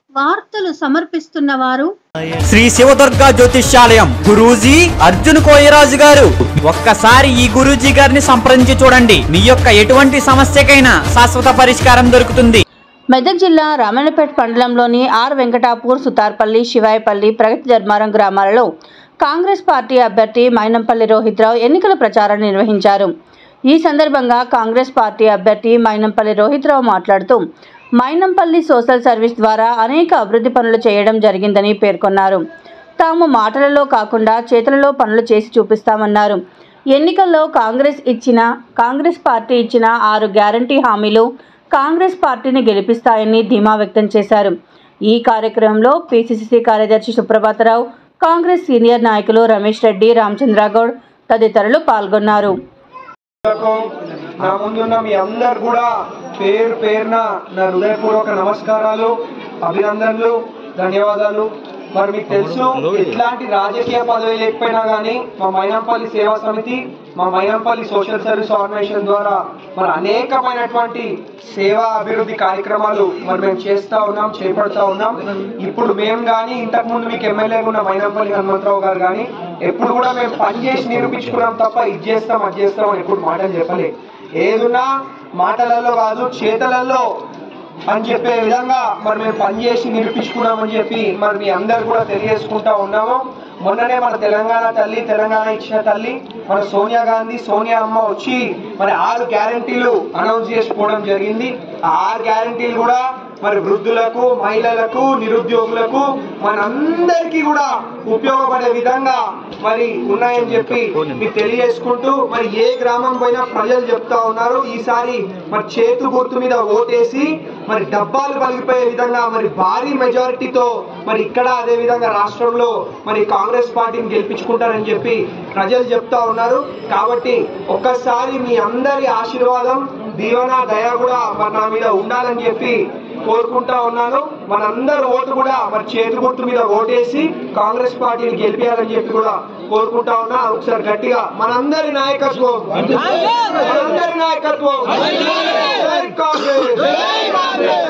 వార్తలు సమర్పిస్తున్న వారు శ్రీ శివదుర్గ జ్యోతిష్యాలయం గురూజీ అర్జున్ కోయరాజు గారు ఒక్కసారి ఈ గురూజీ గారిని సంప్రదించి చూడండి మీ యొక్క ఎటువంటి సమస్యకైనా శాశ్వత పరిష్కారం దొరుకుతుంది మెదక్ జిల్లా రామన్నపేట మండలంలోని ఆర్ వెంకటాపూర్ సుతార్పల్లి శివాయపల్లి ప్రగతి ధర్మారం గ్రామాలలో కాంగ్రెస్ పార్టీ అభ్యర్థి మైనంపల్లి రోహిత్రావు ఎన్నికల ప్రచారాన్ని నిర్వహించారు ఈ సందర్భంగా కాంగ్రెస్ పార్టీ అభ్యర్థి మైనంపల్లి రోహిత్రావు మాట్లాడుతూ మైనంపల్లి సోషల్ సర్వీస్ ద్వారా అనేక అభివృద్ధి పనులు చేయడం జరిగిందని పేర్కొన్నారు తాము మాటలలో కాకుండా చేతులలో పనులు చేసి చూపిస్తామన్నారు ఎన్నికల్లో కాంగ్రెస్ ఇచ్చిన కాంగ్రెస్ పార్టీ ఇచ్చిన ఆరు గ్యారంటీ హామీలు కాంగ్రెస్ పార్టీని గెలిపిస్తాయని ధీమా వ్యక్తం చేశారు ఈ కార్యక్రమంలో పిసిసిసి కార్యదర్శి సుప్రభాతరావు కాంగ్రెస్ సీనియర్ నాయకులు రమేష్ రెడ్డి రామచంద్రగౌడ్ తదితరులు పాల్గొన్నారు లకు నా ముందున్న మీ అందరు కూడా పేరు పేరున నా హృదయపూర్వక నమస్కారాలు అభినందనలు ధన్యవాదాలు మరి మీకు తెలుసు ఎట్లాంటి రాజకీయ పదవి లేకపోయినా కానీ మా మైనంపల్లి సేవా సమితి మా మైనంపల్లి సోషల్ సర్వీస్ ఆర్గనైజేషన్ ద్వారా మరి అనేకమైనటువంటి సేవా అభివృద్ధి కార్యక్రమాలు మరి మేము చేస్తా ఉన్నాం చేపడతా ఉన్నాం ఇప్పుడు మేము కానీ ఇంతకు ముందు మీకు ఎమ్మెల్యే ఉన్న మైనంపల్లి హనుమంతరావు గారు కానీ ఎప్పుడు కూడా మేము పని చేసి నిరూపించుకున్నాం తప్ప ఇది చేస్తాం అది చేస్తాం అని ఎప్పుడు మాటలు చెప్పలే ఏదున్నా మాటలలో కాదు చేతలలో అని చెప్పే విధంగా మరి మేము పనిచేసి నిరూపించుకున్నామని చెప్పి మరి మీ అందరు కూడా తెలియజేసుకుంటా ఉన్నాము మొన్ననే మన తెలంగాణ తల్లి తెలంగాణ ఇచ్చిన తల్లి మన సోనియా గాంధీ సోనియా అమ్మ వచ్చి మరి ఆరు గ్యారంటీలు అనౌన్స్ చేసుకోవడం జరిగింది ఆ ఆరు గ్యారంటీలు కూడా మరి వృద్ధులకు మహిళలకు నిరుద్యోగులకు మనందరికీ కూడా ఉపయోగపడే విధంగా మరి ఉన్నాయని చెప్పి మీకు తెలియజేసుకుంటూ మరి ఏ గ్రామం పోయినా ప్రజలు చెప్తా ఉన్నారు ఈసారి మరి చేతు గుర్తు మీద ఓటేసి మరి డబ్బాలు పలిగిపోయే విధంగా మరి భారీ మెజారిటీతో మరి ఇక్కడ అదే విధంగా రాష్ట్రంలో మరి కాంగ్రెస్ పార్టీని గెలిపించుకుంటారని చెప్పి ప్రజలు చెప్తా ఉన్నారు కాబట్టి ఒక్కసారి మీ అందరి ఆశీర్వాదం దీవెన దయ కూడా మరి నా మీద ఉండాలని చెప్పి కోరుకుంటా ఉన్నాను మనందరి ఓటు కూడా మరి చేతి గుర్తు మీద ఓటేసి కాంగ్రెస్ పార్టీని గెలిపించాలని చెప్పి కూడా కోరుకుంటా ఉన్నా ఒకసారి గట్టిగా మనందరి నాయకత్వం మనందరి నాయకత్వం జై కాంగ్రెస్